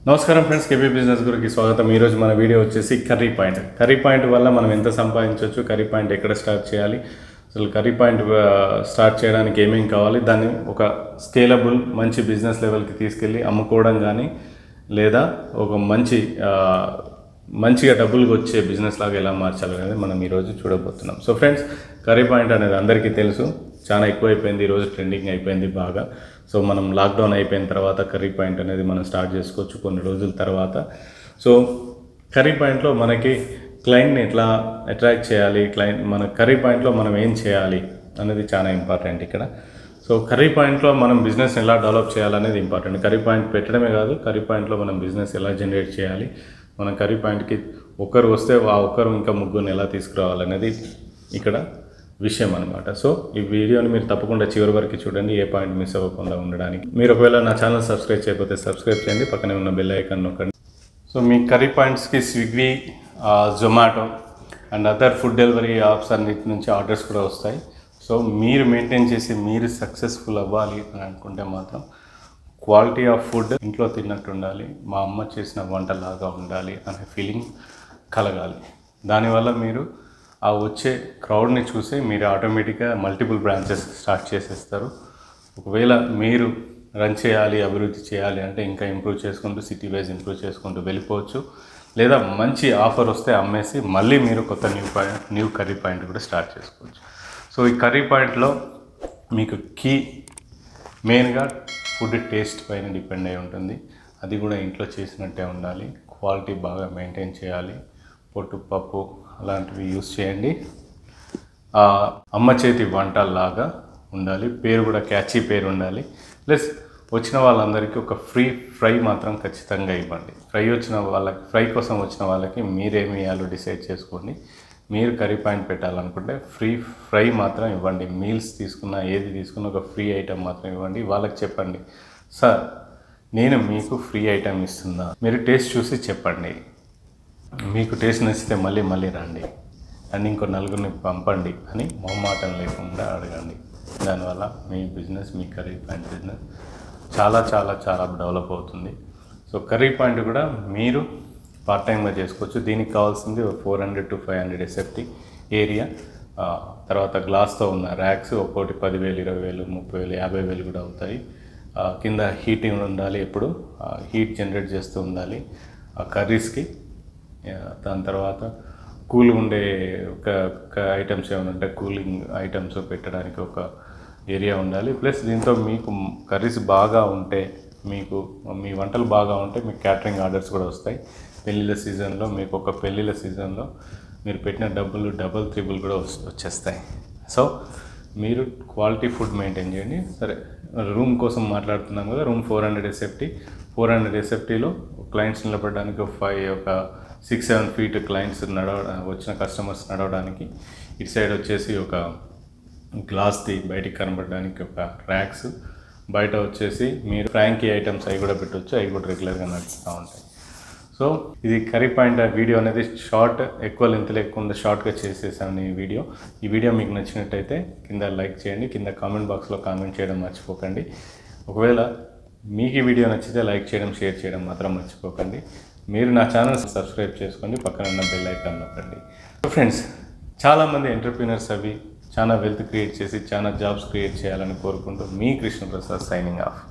నమస్కారం friends KP business గురికి స్వాగతం ఈరోజు మన వీడియో వచ్చేసి కర్రీ పాయింట్ కర్రీ పాయింట్ వల్ల మనం ఎంత సంపాదించవచ్చు కర్రీ పాయింట్ ఎక్కడ స్టార్ట్ చేయాలి అసలు కర్రీ పాయింట్ ఆ, స్టార్ట్ చేయడానికి ఏమేం కావాలి దాన్ని ఒక స్కేలబుల్ మంచి బిజినెస్ లెవెల్కి తీసుకెళ్ళి అమ్ముకోవడం కానీ లేదా ఒక మంచి ఆ, మంచిగా డబ్బులకు వచ్చే బిజినెస్ లాగా ఎలా మార్చాలనేది మనం ఈరోజు చూడబోతున్నాం సో ఫ్రెండ్స్ కర్రీ పాయింట్ అనేది అందరికీ తెలుసు చాలా ఎక్కువైపోయింది ఈరోజు ట్రెండింగ్ అయిపోయింది బాగా సో మనం లాక్డౌన్ అయిపోయిన తర్వాత కర్రీ పాయింట్ అనేది మనం స్టార్ట్ చేసుకోవచ్చు కొన్ని రోజుల తర్వాత సో కర్రీ పాయింట్లో మనకి క్లయింట్ని ఎట్లా అట్రాక్ట్ చేయాలి క్లయింట్ మన కర్రీ పాయింట్లో మనం ఏం చేయాలి అనేది చాలా ఇంపార్టెంట్ ఇక్కడ సో కర్రీ పాయింట్లో మనం బిజినెస్ ఎలా డెవలప్ చేయాలనేది ఇంపార్టెంట్ కర్రీ పాయింట్ పెట్టడమే కాదు కర్రీ పాయింట్లో మనం బిజినెస్ ఎలా జనరేట్ చేయాలి మనం కర్రీ పాయింట్కి ఒకరు వస్తే ఆ ఒక్కరు ఇంకా ముగ్గురిని ఎలా తీసుకురావాలనేది ఇక్కడ విషయం అనమాట సో ఈ వీడియోని మీరు తప్పకుండా చివరి వరకు చూడండి ఏ పాయింట్ మిస్ అవ్వకుండా ఉండడానికి మీరు ఒకవేళ నా ఛానల్ సబ్స్క్రైబ్ చేయకపోతే సబ్స్క్రైబ్ చేయండి పక్కనే ఉన్న బెల్ ఐకాన్ నొక్కండి సో మీ కర్రీ పాయింట్స్కి Swiggy Zomato and other food delivery apps అన్నిటి నుంచి ఆర్డర్స్ కూడా వస్తాయి సో మీరు మెయింటైన్ చేసి మీరు సక్సెస్ఫుల్ అవ్వాలి అని అనుకుంటే మాత్రం క్వాలిటీ ఆఫ్ ఫుడ్ ఇంట్లో తిన్నట్టు ఉండాలి మా అమ్మ చేసిన వంటలాగా ఉండాలి అనే ఫీలింగ్ కలగాలి దానివల్ల మీరు ఆ వచ్చే క్రౌడ్ని చూసి మీరు ఆటోమేటిక్గా మల్టిపుల్ బ్రాంచెస్ స్టార్ట్ చేసేస్తారు ఒకవేళ మీరు రన్ చేయాలి అభివృద్ధి చేయాలి అంటే ఇంకా ఇంప్రూవ్ చేసుకుంటూ సిటీ వైజ్ ఇంప్రూవ్ చేసుకుంటూ వెళ్ళిపోవచ్చు లేదా మంచి ఆఫర్ వస్తే అమ్మేసి మళ్ళీ మీరు కొత్త new point new curry point కూడా స్టార్ట్ చేసుకోవచ్చు సో ఈ కర్రీ పాయింట్లో మీకు కీ మెయిన్గా ఫుడ్ టేస్ట్ పైన డిపెండ్ అయి ఉంటుంది అది కూడా ఇంట్లో చేసినట్టే ఉండాలి క్వాలిటీ బాగా మెయింటైన్ చేయాలి పొట్టు పప్పు అలాంటివి యూస్ చేయండి ఆ అమ్మ చేతి వంటలాగా ఉండాలి పేరు కూడా క్యాచీ పేరు ఉండాలి ప్లస్ వచ్చిన వాళ్ళందరికీ ఒక ఫ్రీ ఫ్రై మాత్రం ఖచ్చితంగా ఇవ్వండి ఫ్రై వచ్చిన వాళ్ళకి ఫ్రై కోసం వచ్చిన వాళ్ళకి మీరేమి ఇవ్వాలో డిసైడ్ చేసుకోండి మీరు కర్రీ పాయింట్ పెట్టాలనుకుంటే ఫ్రీ ఫ్రై మాత్రం ఇవ్వండి మీల్స్ తీసుకున్న ఏది తీసుకున్న ఒక ఫ్రీ ఐటెం మాత్రం ఇవ్వండి వాళ్ళకి చెప్పండి సార్ నేను మీకు ఫ్రీ ఐటెం ఇస్తున్నా మీరు టేస్ట్ చూసి చెప్పండి మీకు టేస్ట్ నచ్చితే మళ్ళీ మళ్ళీ రండి అండ్ ఇంకో నలుగురిని పంపండి అని మొహమాటం లేకుండా అడగండి దానివల్ల మీ బిజినెస్ మీ కర్రీ పాయింట్ బిజినెస్ చాలా చాలా చాలా డెవలప్ అవుతుంది సో కర్రీ పాయింట్ కూడా మీరు పార్ట్ టైంగా చేసుకోవచ్చు దీనికి కావాల్సింది four hundred to five hundred S F T area ఆ, తర్వాత గ్లాస్తో ఉన్న ర్యాక్స్ ఒక్కోటి పదివేలు ఇరవై వేలు ముప్పై వేలు యాభై వేలు కూడా అవుతాయి ఆ, కింద హీటింగ్ ఉండాలి ఎప్పుడు హీట్ జనరేట్ చేస్తూ ఉండాలి ఆ కర్రీస్కి యా, దాని తర్వాత కూల్ ఉండే ఒక ఒక ఐటమ్స్ ఏమైనా ఉంటే కూలింగ్ ఐటమ్స్ పెట్టడానికి ఒక ఏరియా ఉండాలి ప్లస్ దీంతో మీకు కర్రీస్ బాగా ఉంటే మీకు మీ వంటలు బాగా ఉంటే మీకు క్యాటరింగ్ ఆర్డర్స్ కూడా వస్తాయి పెళ్ళిళ్ళ సీజన్లో మీకు ఒక పెళ్ళిళ్ళ సీజన్లో మీరు పెట్టిన డబ్బులు డబుల్ త్రిబుల్ కూడా వస్- వచ్చేస్తాయి సో మీరు క్వాలిటీ ఫుడ్ మెయింటైన్ చేయండి సరే రూమ్ కోసం మాట్లాడుతున్నాం కదా room four hundred S F T four hundred ఎస్ఎఫ్టీలో క్లయింట్స్ నిలబడడానికి ఒక ఫైవ్ ఒక సిక్స్ సెవెన్ ఫీట్ క్లయింట్స్ నడవ వచ్చిన కస్టమర్స్ నడవడానికి ఇటు సైడ్ వచ్చేసి ఒక గ్లాస్ది బయటికి కనబడడానికి ఒక ర్యాక్స్ బయట వచ్చేసి మీరు ఫ్రాంకీ ఐటమ్స్ అవి కూడా పెట్టవచ్చు అవి కూడా రెగ్యులర్గా నడుస్తూ ఉంటాయి సో ఇది కర్రీ పాయింట్ వీడియో అనేది షార్ట్ ఎక్కువ లెంత్ లేకుండా షార్ట్గా చేసేసాను ఈ వీడియో ఈ వీడియో మీకు నచ్చినట్టయితే కింద లైక్ చేయండి కింద కామెంట్ బాక్స్లో కామెంట్ చేయడం మర్చిపోకండి ఒకవేళ మీకు ఈ వీడియో నచ్చితే లైక్ చేయడం షేర్ చేయడం మాత్రం మర్చిపోకండి మీరు నా ఛానల్ సబ్స్క్రైబ్ చేసుకోండి పక్కన ఉన్న బెల్ ఐకాన్ నొక్కండి ఫ్రెండ్స్ చాలామంది ఎంటర్ప్రీనర్స్ అవి చాలా వెల్త్ క్రియేట్ చేసి చాలా జాబ్స్ క్రియేట్ చేయాలని కోరుకుంటూ మీ కృష్ణప్రసాద్ సైనింగ్ ఆఫ్